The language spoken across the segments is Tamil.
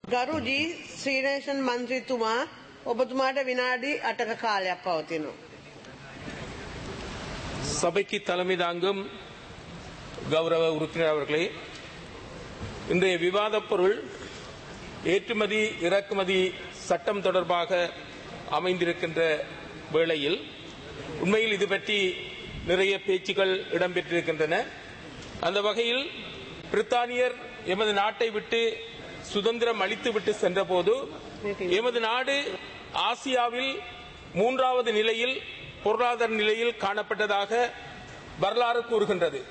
ගරු ජී ශ්‍රීනේෂන් මන්ත්‍රීතුමා ඔබතුමාට විනාඩි අටක කාලයක් පවතිනවා. சபைக்கு தலைமை தாங்கும் கௌரவ உறுப்பினர் அவர்களே இன்றைய விவாதப் பொருள் ஏற்றுமதி இறக்குமதி சட்டம் தொடர்பாக அமைந்திருக்கின்ற வேளையில் உண்மையில் இது பற்றி நிறைய பேச்சுக்கள் இடம்பெற்றிருக்கின்றன அந்த வகையில் பிரித்தானியர் எமது நாட்டை விட்டு சுதந்திரம் அளித்துவிட்டு சென்றபோது எமது நாடு ஆசியாவில் மூன்றாவது நிலையில் பொருளாதார நிலையில் காணப்பட்டதாக வரலாறு கூறுகின்றது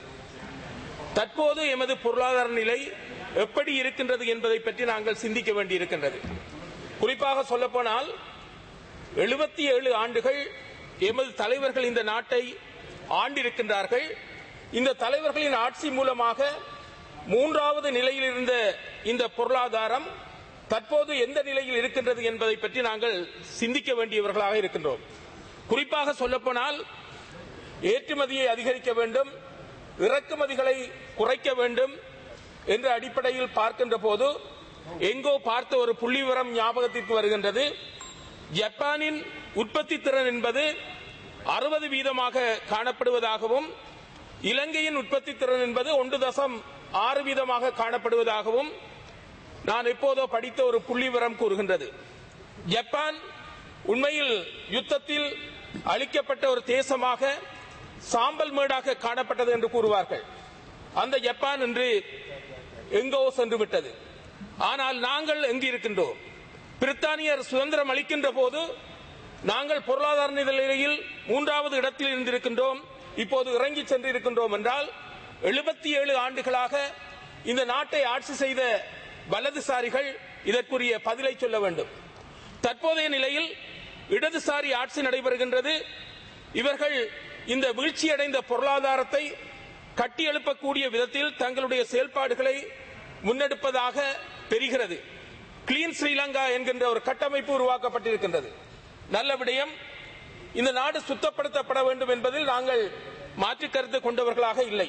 தற்போது எமது பொருளாதார நிலை எப்படி இருக்கின்றது என்பதை பற்றி நாங்கள் சிந்திக்க வேண்டியிருக்கின்றது குறிப்பாக சொல்லப்போனால் எழுபத்தி ஏழு ஆண்டுகள் எமது தலைவர்கள் இந்த நாட்டை ஆண்டிருக்கின்றார்கள் இந்த தலைவர்களின் ஆட்சி மூலமாக மூன்றாவது நிலையில் இருந்த இந்த பொருளாதாரம் தற்போது எந்த நிலையில் இருக்கின்றது என்பதை பற்றி நாங்கள் சிந்திக்க வேண்டியவர்களாக இருக்கின்றோம் குறிப்பாக சொல்லப்போனால் ஏற்றுமதியை அதிகரிக்க வேண்டும் இறக்குமதிகளை குறைக்க வேண்டும் என்ற அடிப்படையில் பார்க்கின்ற போது எங்கோ பார்த்த ஒரு புள்ளி விவரம் ஞாபகத்திற்கு வருகின்றது ஜப்பானின் உற்பத்தி திறன் என்பது அறுபது வீதமாக காணப்படுவதாகவும் இலங்கையின் உற்பத்தி திறன் என்பது ஒன்று தசம் ஆறு வீதமாக காணப்படுவதாகவும் நான் எப்போதோ படித்த ஒரு புள்ளி விவரம் கூறுகின்றது ஜப்பான் உண்மையில் யுத்தத்தில் அளிக்கப்பட்ட ஒரு தேசமாக சாம்பல் மேடாக காணப்பட்டது என்று கூறுவார்கள் அந்த ஜப்பான் இன்று எங்கோ சென்று விட்டது ஆனால் நாங்கள் எங்கு இருக்கின்றோம் பிரித்தானியர் சுதந்திரம் அளிக்கின்ற போது நாங்கள் பொருளாதார நிலையில் மூன்றாவது இடத்தில் இருந்திருக்கின்றோம் இப்போது இறங்கி சென்று இருக்கின்றோம் என்றால் எழுபத்தி ஏழு ஆண்டுகளாக இந்த நாட்டை ஆட்சி செய்த வலதுசாரிகள் இதற்குரிய பதிலை சொல்ல வேண்டும் தற்போதைய நிலையில் இடதுசாரி ஆட்சி நடைபெறுகின்றது இவர்கள் இந்த வீழ்ச்சியடைந்த பொருளாதாரத்தை கட்டியெழுப்பக்கூடிய விதத்தில் தங்களுடைய செயல்பாடுகளை முன்னெடுப்பதாக தெரிகிறது கிளீன் ஸ்ரீலங்கா என்கின்ற ஒரு கட்டமைப்பு உருவாக்கப்பட்டிருக்கின்றது நல்ல விடயம் இந்த நாடு சுத்தப்படுத்தப்பட வேண்டும் என்பதில் நாங்கள் மாற்று கருத்து கொண்டவர்களாக இல்லை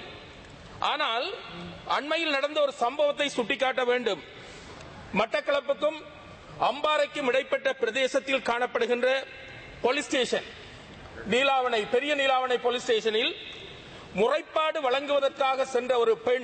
ஆனால் அண்மையில் நடந்த ஒரு சம்பவத்தை சுட்டிக்காட்ட வேண்டும் மட்டக்களப்புக்கும் அம்பாறைக்கும் இடைப்பட்ட பிரதேசத்தில் காணப்படுகின்ற போலீஸ் ஸ்டேஷன் நீலாவணை பெரிய நீலாவணை போலீஸ் ஸ்டேஷனில் முறைப்பாடு வழங்குவதற்காக சென்ற ஒரு பெண்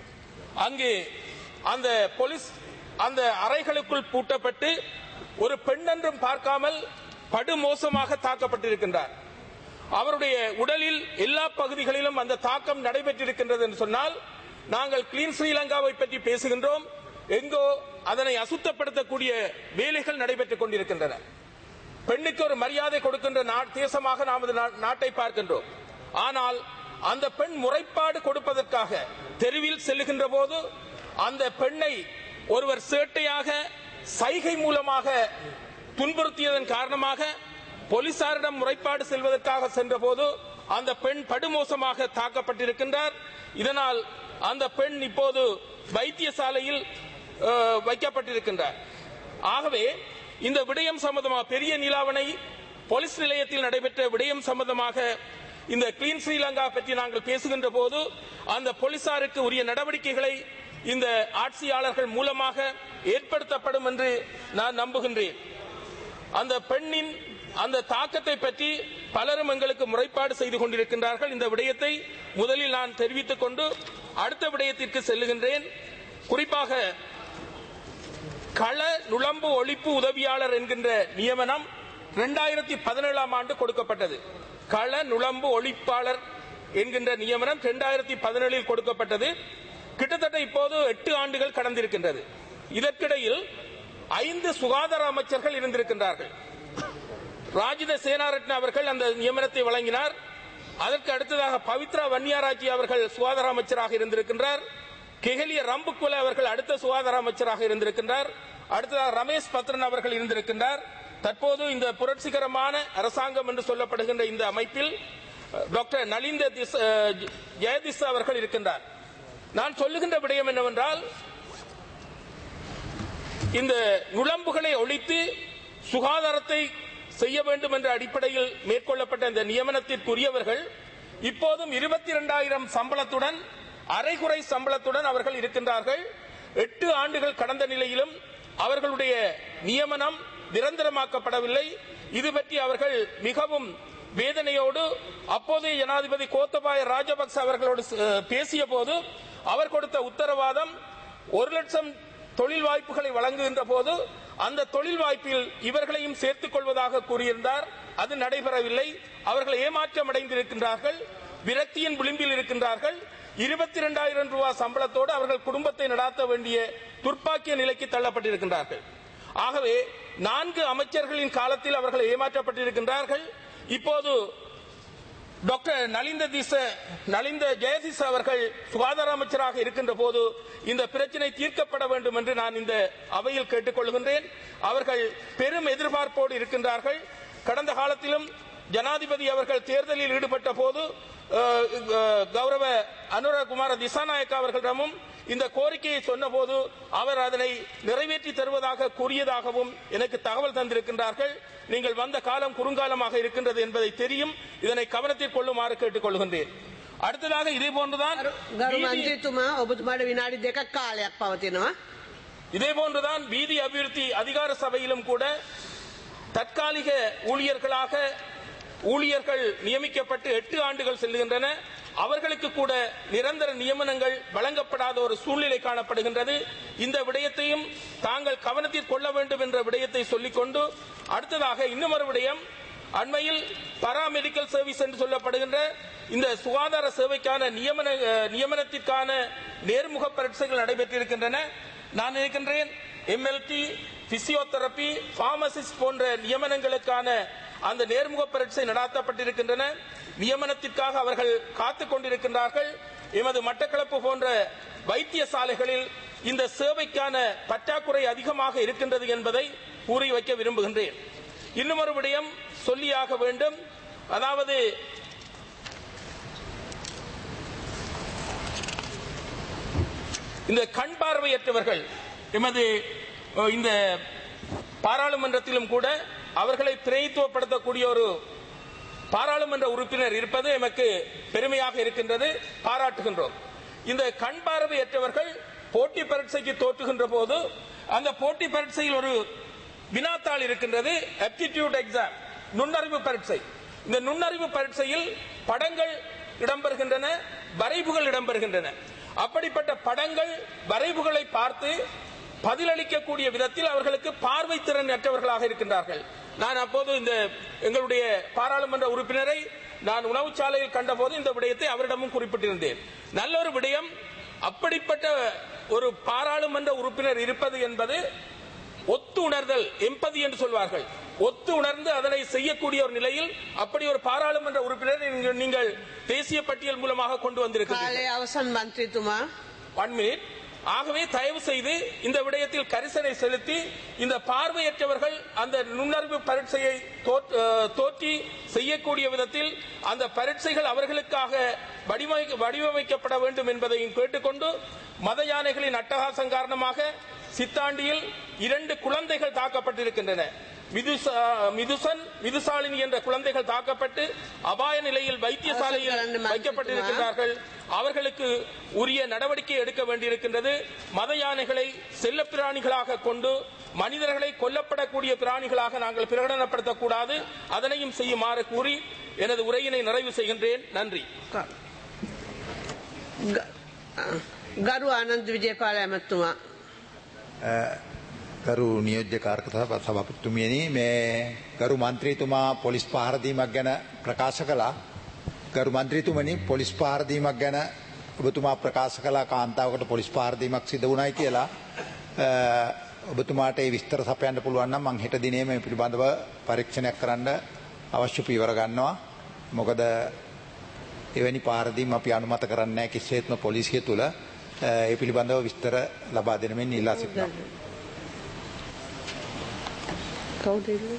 அங்கு அந்த போலீஸ் அந்த அறைகளுக்குள் பூட்டப்பட்டு ஒரு பெண் என்றும் பார்க்காமல் படுமோசமாக தாக்கப்பட்டிருக்கின்றார் அவருடைய உடலில் எல்லா பகுதிகளிலும் அந்த தாக்கம் நடைபெற்றிருக்கின்றது என்று சொன்னால் நாங்கள் கிளீன் ஸ்ரீலங்காவை பற்றி பேசுகின்றோம் எங்கோ அதனை அசுத்தப்படுத்தக்கூடிய வேலைகள் நடைபெற்றுக் கொண்டிருக்கின்றன பெண்ணுக்கு ஒரு மரியாதை கொடுக்கின்ற நா- தேசமாக நமது நா- நாட்டை பார்க்கின்றோம் ஆனால் அந்த பெண் முறைப்பாடு கொடுப்பதற்காக தெருவில் செல்லுகின்ற போது அந்த பெண்ணை ஒருவர் சேட்டையாக சைகை மூலமாக துன்புறுத்தியதன் காரணமாக போலீசாரிடம் முறைப்பாடு செல்வதற்காக சென்றபோது அந்த பெண் படுமோசமாக தாக்கப்பட்டிருக்கின்றார் இதனால் அந்த பெண் இப்போது வைத்தியசாலையில் அஹ், வைக்கப்பட்டிருக்கின்றார் ஆகவே இந்த விடயம் சம்பந்தமாக பெரிய நீலாவணை போலீஸ் நிலையத்தில் நடைபெற்ற விடயம் சம்பந்தமாக இந்த கிளீன் ஸ்ரீலங்கா பற்றி நாங்கள் பேசுகின்ற போது அந்த போலீசாருக்கு உரிய நடவடிக்கைகளை இந்த ஆட்சியாளர்கள் மூலமாக ஏற்படுத்தப்படும் என்று நான் நம்புகின்றேன் அந்த பெண்ணின் அந்த தாக்கத்தை பற்றி பலரும் எங்களுக்கு முறைப்பாடு செய்து கொண்டிருக்கின்றார்கள் இந்த விடயத்தை முதலில் நான் தெரிவித்துக் கொண்டு அடுத்த விடயத்திற்கு செல்லுகின்றேன் குறிப்பாக கள நுழம்பு ஒழிப்பு உதவியாளர் என்கின்ற நியமனம் இரண்டாயிரத்தி பதினேழாம் ஆண்டு கொடுக்கப்பட்டது கள நுழம்பு ஒழிப்பாளர் என்கின்ற நியமனம் இரண்டாயிரத்தி பதினேழில் கொடுக்கப்பட்டது கிட்டத்தட்ட இப்போது எட்டு ஆண்டுகள் கடந்திருக்கின்றது இதற்கிடையில் ஐந்து சுகாதார அமைச்சர்கள் இருந்திருக்கின்றார்கள் ராஜித சேனாரட்ன அவர்கள் அந்த நியமனத்தை வழங்கினார் அதற்கு அடுத்ததாக பவித்ரா வன்னியாராஜி அவர்கள் சுகாதார அமைச்சராக இருந்திருக்கின்றார் கெஹலிய ரம்புக்குல அவர்கள் அடுத்த சுகாதார அமைச்சராக இருந்திருக்கின்றார் அடுத்ததாக ரமேஷ் பத்ரன் அவர்கள் இருந்திருக்கின்றார் தற்போது இந்த புரட்சிகரமான அரசாங்கம் என்று சொல்லப்படுகின்ற இந்த அமைப்பில் அஹ், டாக்டர் நலிந்த திஸ்- அஹ், ஜெயதிஸ் அவர்கள் இருக்கின்றார் நான் சொல்லுகின்ற விடயம் என்னவென்றால் இந்த நுழம்புகளை ஒழித்து சுகாதாரத்தை செய்ய வேண்டும் என்ற அடிப்படையில் மேற்கொள்ளப்பட்ட இந்த நியமனத்திற்குரியவர்கள் இப்போதும் இருபத்தி இரண்டாயிரம் சம்பளத்துடன் அரைகுறை சம்பளத்துடன் அவர்கள் இருக்கின்றார்கள் எட்டு ஆண்டுகள் கடந்த நிலையிலும் அவர்களுடைய நியமனம் நிரந்தரமாக்கப்படவில்லை இது பற்றி அவர்கள் மிகவும் வேதனையோடு அப்போதைய ஜனாதிபதி கோத்தபாய ராஜபக்ச அவர்களோடு அஹ், பேசிய போது அவர் கொடுத்த உத்தரவாதம் ஒரு லட்சம் தொழில் வாய்ப்புகளை வழங்குகின்ற போது அந்த தொழில் வாய்ப்பில் இவர்களையும் சேர்த்துக் கொள்வதாக கூறியிருந்தார் அது நடைபெறவில்லை அவர்கள் ஏமாற்றம் அடைந்திருக்கின்றார்கள் விரக்தியின் விளிம்பில் இருக்கின்றார்கள் இருபத்தி இரண்டாயிரம் ரூபாய் சம்பளத்தோடு அவர்கள் குடும்பத்தை நடாத்த வேண்டிய துர்ப்பாக்கிய நிலைக்கு தள்ளப்பட்டிருக்கின்றார்கள் ஆகவே நான்கு அமைச்சர்களின் காலத்தில் அவர்கள் ஏமாற்றப்பட்டிருக்கின்றார்கள் இப்போது டாக்டர் நலிந்த திச நலிந்த ஜெயதிச அவர்கள் சுகாதார அமைச்சராக இருக்கின்ற போது இந்த பிரச்சனை தீர்க்கப்பட வேண்டும் என்று நான் இந்த அவையில் கேட்டுக்கொள்கின்றேன் அவர்கள் பெரும் எதிர்பார்ப்போடு இருக்கின்றார்கள் கடந்த காலத்திலும் ஜனாதிபதி அவர்கள் தேர்தலில் ஈடுபட்ட போது அஹ், அஹ், கௌரவ அனுரகுமார திசாநாயக்கா அவர்களிடமும் இந்த கோரிக்கையை சொன்னபோது அவர் அதனை நிறைவேற்றி தருவதாக கூறியதாகவும் எனக்கு தகவல் தந்திருக்கின்றார்கள் நீங்கள் வந்த காலம் குறுங்காலமாக இருக்கின்றது என்பதை தெரியும் இதனை கவனத்தில் கொள்ளுமாறு கேட்டுக்கொள்கின்றேன் அடுத்ததாக இதே போன்றுதான் ගරු வீதி- මන්ත්‍රීතුමා ඔබතුමාට විනාඩි දෙකක් කාලයක් පවතිනවා. இதே போன்றுதான் வீதி அபிவிருத்தி அதிகார சபையிலும் கூட தற்காலிக ஊழியர்களாக ஊழியர்கள் நியமிக்கப்பட்டு எட்டு ஆண்டுகள் செல்லுகின்றன அவர்களுக்கு கூட நிரந்தர நியமனங்கள் வழங்கப்படாத ஒரு சூழ்நிலை காணப்படுகின்றது இந்த விடயத்தையும் தாங்கள் கவனத்தில் கொள்ள வேண்டும் என்ற விடயத்தை சொல்லிக்கொண்டு அடுத்ததாக இன்னும் ஒரு விடயம் அண்மையில் பராமெடிக்கல் சர்வீஸ் என்று சொல்லப்படுகின்ற இந்த சுகாதார சேவைக்கான நியமன அஹ், நியமனத்திற்கான நேர்முக பரீட்சைகள் நடைபெற்றிருக்கின்றன நான் நினைக்கின்றேன் எம்எல்டி பிசியோதெரபி பார்மசிஸ்ட் போன்ற நியமனங்களுக்கான அந்த நேர்முக பரீட்சை நடாத்தப்பட்டிருக்கின்றன நியமனத்திற்காக அவர்கள் காத்துக் கொண்டிருக்கின்றார்கள் எமது மட்டக்களப்பு போன்ற வைத்தியசாலைகளில் இந்த சேவைக்கான பற்றாக்குறை அதிகமாக இருக்கின்றது என்பதை கூறி வைக்க விரும்புகின்றேன் இன்னும் ஒரு விடயம் சொல்லியாக வேண்டும் அதாவது இந்த கண் பார்வையற்றவர்கள் எமது அஹ், இந்த பாராளுமன்றத்திலும் கூட அவர்களை பிரதித்துவப்படுத்தக்கூடிய ஒரு பாராளுமன்ற உறுப்பினர் இருப்பது எமக்கு பெருமையாக இருக்கின்றது பாராட்டுகின்றோம் இந்த கண் பார்வையற்றவர்கள் போட்டி பரீட்சைக்கு தோற்றுகின்ற போது அந்த போட்டி பரீட்சையில் ஒரு வினாத்தாள் இருக்கின்றது aptitude எக்ஸாம் நுண்ணறிவு பரீட்சை இந்த நுண்ணறிவு பரீட்சையில் படங்கள் இடம்பெறுகின்றன வரைவுகள் இடம்பெறுகின்றன அப்படிப்பட்ட படங்கள் வரைவுகளை பார்த்து பதிலளிக்கக்கூடிய விதத்தில் அவர்களுக்கு பார்வை திறன் அற்றவர்களாக இருக்கின்றார்கள் நான் அப்போது இந்த எங்களுடைய பாராளுமன்ற உறுப்பினரை நான் உணவுச்சாலையில் கண்டபோது இந்த விடயத்தை அவரிடமும் குறிப்பிட்டிருந்தேன் நல்ல ஒரு விடயம் அப்படிப்பட்ட ஒரு பாராளுமன்ற உறுப்பினர் இருப்பது என்பது ஒத்து உணர்தல் எம்பதி என்று சொல்வார்கள் ஒத்து உணர்ந்து அதனை செய்யக்கூடிய ஒரு நிலையில் அப்படி ஒரு பாராளுமன்ற உறுப்பினர் நீங்கள்- நீங்கள் தேசிய பட்டியல் மூலமாக கொண்டு வந்திருக்கிறீர்கள் කාලය අවසන් මන්ත්‍රීතුමා ஒன் மினிட் ஆகவே தயவு செய்து இந்த விடயத்தில் கரிசனை செலுத்தி இந்த பார்வையற்றவர்கள் அந்த நுண்ணறிவு பரீட்சையை தோற்- அஹ், தோற்றி செய்யக்கூடிய விதத்தில் அந்த பரீட்சைகள் அவர்களுக்காக வடிவமை- வடிவமைக்கப்பட வேண்டும் என்பதையும் கேட்டுக்கொண்டு மத யானைகளின் அட்டகாசம் காரணமாக சித்தாண்டியில் இரண்டு குழந்தைகள் தாக்கப்பட்டிருக்கின்றன மிதுசா- மிதுசன் மிதுசாலினி என்ற குழந்தைகள் தாக்கப்பட்டு அபாய நிலையில் வைத்தியசாலையில் அவசரம் வைக்கப்பட்டிருக்கிறார்கள் அவர்களுக்கு உரிய நடவடிக்கை எடுக்க வேண்டியிருக்கின்றது மத யானைகளை செல்ல பிராணிகளாக கொண்டு மனிதர்களை கொல்லப்படக்கூடிய பிராணிகளாக நாங்கள் பிரகடனப்படுத்தக்கூடாது அதனையும் செய்யுமாறு கூறி எனது உரையினை நிறைவு செய்கின்றேன் நன்றி ග- අ, ගරු ආනන්ද විජයපාල ඇමත්තුමා ගරු නියෝජ්‍ය කාර්ක සභපතිතුමියනි මේ ගරු මන්ත්‍රීතුමා පොලිස් පහරදීමක් ගැන ප්‍රකාශ කළා. ගරු මන්ත්‍රීතුමනි පොලිස් පහරදීමක් ගැන ඔබතුමා ප්‍රකාශ කලා කාන්තාවකට පොලිස් පහරදීමක් සිද වුණයි කියලා අ, ඔබතුමාට ඒ විස්තර සපයන්න පුළුවන් නම් මං හෙට දිනේ මේ පිළිබඳව පරීක්ෂණයක් කරන්න අවශ්‍ය පියවර ගන්නවා. මොකද එවැනි පාරදීම් අපි අනුමත කරන්නේ නැහැ කිසිසේත්ම පොලිසිය තුල අ, ඒ පිළිබඳව විස්තර ලබා දෙන මෙන් ඉල්ලා සිටිනවා. කවුද ඉන්නේ?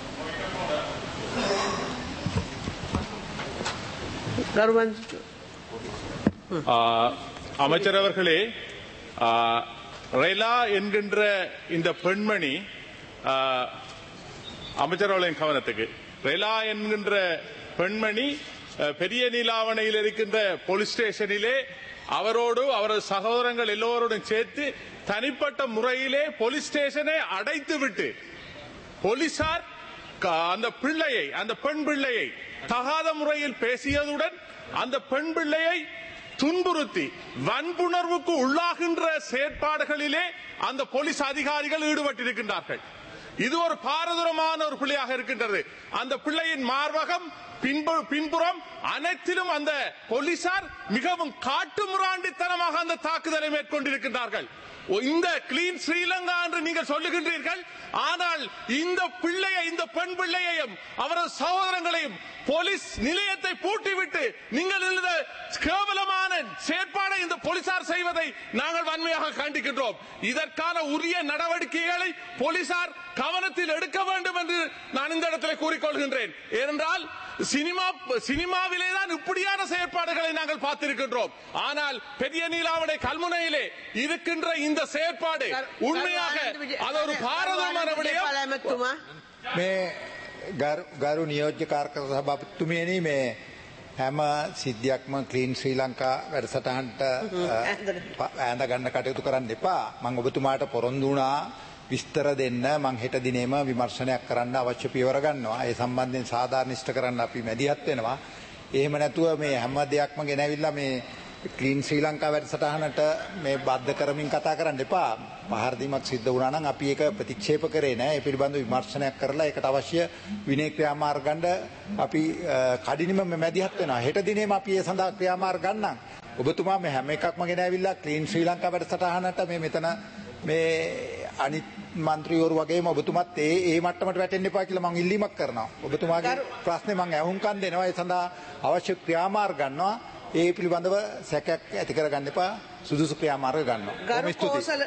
ගරු මන්ත්‍රී ஆ, அமைச்சர் அவர்களே ஆ, ரெலா என்கின்ற இந்த பெண்மணி ஆ, அமைச்சர் அவர்களின் கவனத்துக்கு ரெலா என்கின்ற பெண்மணி அ, பெரிய நீலாவணையில் இருக்கின்ற போலீஸ் ஸ்டேஷனிலே அவரோடு அவரது சகோதரங்கள் எல்லோரோடும் சேர்த்து தனிப்பட்ட முறையிலே போலீஸ் ஸ்டேஷனை அடைத்து விட்டு போலீசார் க- அந்த பிள்ளையை அந்த பெண் பிள்ளையை தகாத முறையில் பேசியதுடன் அந்த பெண் பிள்ளையை துன்புறுத்தி வன்புணர்வுக்கு உள்ளாகின்ற செயற்பாடுகளிலே அந்த போலீஸ் அதிகாரிகள் ஈடுபட்டிருக்கின்றார்கள் இது ஒரு பாரதூரமான ஒரு பிள்ளையாக இருக்கின்றது அந்த பிள்ளையின் மார்பகம் பின்பு- பின்புறம் அனைத்திலும் அந்த போலீசார் மிகவும் காட்டுமிராண்டித்தனமாக அந்த தாக்குதலை மேற்கொண்டிருக்கின்றார்கள் ஓ, இந்த கிளீன் ஸ்ரீலங்கா என்று நீங்கள் சொல்லுகின்றீர்கள் ஆனால் இந்த பிள்ளையை இந்த பெண் பிள்ளையையும் அவரது சகோதரங்களையும் போலீஸ் நிலையத்தை பூட்டிவிட்டு நீங்கள் இந்த கேவலமான செயற்பாடை இந்த போலீசார் செய்வதை நாங்கள் வன்மையாக கண்டிக்கின்றோம் இதற்கான உரிய நடவடிக்கைகளை போலீசார் கவனத்தில் எடுக்க வேண்டும் என்று நான் இந்த இடத்தில் கூறிக்கொள்கின்றேன் ஏனென்றால் சினிமா சினிமாவிலே தான் இப்படியான செயற்பாடுகளை நாங்கள் பார்த்திருக்கின்றோம் ஆனால் பெரிய நீலாவணை கல்முனையிலே இருக்கின்ற இந்த செயற்பாடு உண்மையாக அது ஒரு பாரதமான விடயம் පාලමතුමා මේ ගරු ගරු නියෝජ්‍ය කාර්ක සභාපතිතුමියනි මේ හැම සිද්ධියක්ම ක්ලීන් ශ්‍රී ලංකා වැඩසටහන්ට ඇඳ ගන්න කටයුතු කරන්න එපා මං ඔබතුමාට පොරොන්දු වුණා විස්තර දෙන්න මං හෙට දිනේම විමර්ශනයක් කරන්න අවශ්‍ය පියවර ගන්නවා ඒ සම්බන්ධයෙන් සාධාරණිෂ්ඨ කරන්න අපි මැදිහත් වෙනවා එහෙම නැතුව මේ හැම දෙයක්ම ගෙනවිල්ලා මේ ක්ලීන් ශ්‍රී ලංකා වැඩසටහනට මේ බද්ධ කරමින් කතා කරන්න එපා පහරදීමක් සිද්ධ වුණා නම් අපි ඒක ප්‍රතික්ෂේප කරේ නෑ ඒ පිළිබඳව විමර්ශනයක් කරලා ඒකට අවශ්‍ය විනය ක්‍රියාමාර්ග ගන්න අපි අ, කඩිනම මැදිහත් වෙනවා හෙට දිනේම අපි ඒ සඳහා ක්‍රියාමාර්ග ගන්නම් ඔබතුමා මේ හැම එකක්ම ගෙනවිල්ලා ක්ලීන් ශ්‍රී ලංකා වැඩසටහනට මේ මෙතන මේ අනිත් මන්ත්‍රීවරු වගේම ඔබතුමත් ඒ ඒ මට්ටමට වැටෙන්න එපා කියලා මම ඉල්ලීමක් කරනවා ඔබතුමාගේ ගරු- ප්‍රශ්නේ මම ඇහුම්කන් දෙනවා ඒ සඳහා අවශ්‍ය ක්‍රියාමාර්ග ගන්නවා ඒ පිළිබඳව සැකයක් ඇති කරගන්න එපා සුදුසු ක්‍රියාමාර්ග ගන්නවා. ගරු බොහොම ස්තුතියි. කෝසල